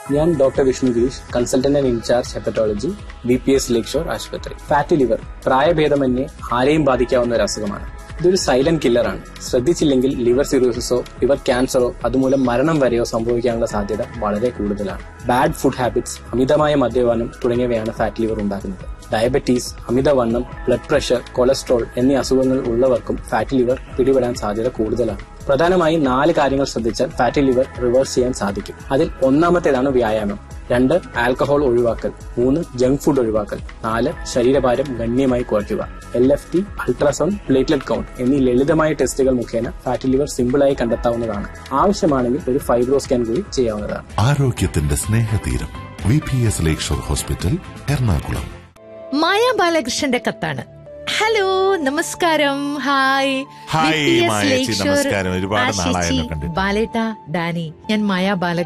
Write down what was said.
ഞാൻ doctor Vishnu Girish consultant and incharge hepatology B P S lakeshore ആശുപത്രി fatty liver പ്രായഭേദമന്യേ ആരെയും ബാധിക്കാവുന്ന ഒരു അസുഖമാണ് ഇതൊരു സൈലന്റ് കില്ലറാണ് ശ്രദ്ധിച്ചില്ലെങ്കിൽ ലിവർ സിറോസിസോ ലിവർ ക്യാൻസറോ അതുമൂലം മരണം വരെയോ സംഭവിക്കാനുള്ള സാധ്യത വളരെ കൂടുതലാണ് ബാഡ് ഫുഡ് ഹാബിറ്റ്സ് അമിതമായ മദ്യപാനം തുടങ്ങിയവയാണ് ഫാറ്റ് ലിവർ ഉണ്ടാക്കുന്നത് ഡയബറ്റീസ് അമിതവണ്ണം ബ്ലഡ് പ്രഷർ കൊളസ്ട്രോൾ എന്നീ അസുഖങ്ങൾ ഉള്ളവർക്കും ഫാറ്റ് ലിവർ പിടിപെടാൻ സാധ്യത കൂടുതലാണ് പ്രധാനമായും നാല് കാര്യങ്ങൾ ശ്രദ്ധിച്ചാൽ ഫാറ്റി ലിവർ റിവേഴ്സ് ചെയ്യാൻ സാധിക്കും അതിൽ ഒന്നാമത്തേതാണ് വ്യായാമം രണ്ട് ആൽക്കഹോൾ ഒഴിവാക്കൽ മൂന്ന് ജങ്ക് ഫുഡ് ഒഴിവാക്കൽ നാല് ശരീരഭാരം ഗണ്യമായി കുറയ്ക്കുക L F T ultrasound platelet count എന്നീ ലളിതമായ ടെസ്റ്റുകൾ മുഖേന ഫാറ്റി ലിവർ സിമ്പിളായി കണ്ടെത്താവുന്നതാണ് ആവശ്യമാണെങ്കിൽ ഒരു ഫൈബ്രോ സ്കാൻ കൂടി ചെയ്യാവുന്നതാണ് ആരോഗ്യത്തിന്റെ Snehatheeram V P S lakeshore hospital Ernakulam Maya ബാലകൃഷ്ണന്റെ കത്താണ് ഹലോ നമസ്കാരം ഹായ് ഹായ്, VPS മായ ചേച്ചി, ലേക്ഷോർ നമസ്കാരം. ഒരുപാട് ആശിച്ചി, നാളായല്ലോ കണ്ടിട്ട്. ബാലേട്ട ഡാനി ഞാൻ മായ ബാല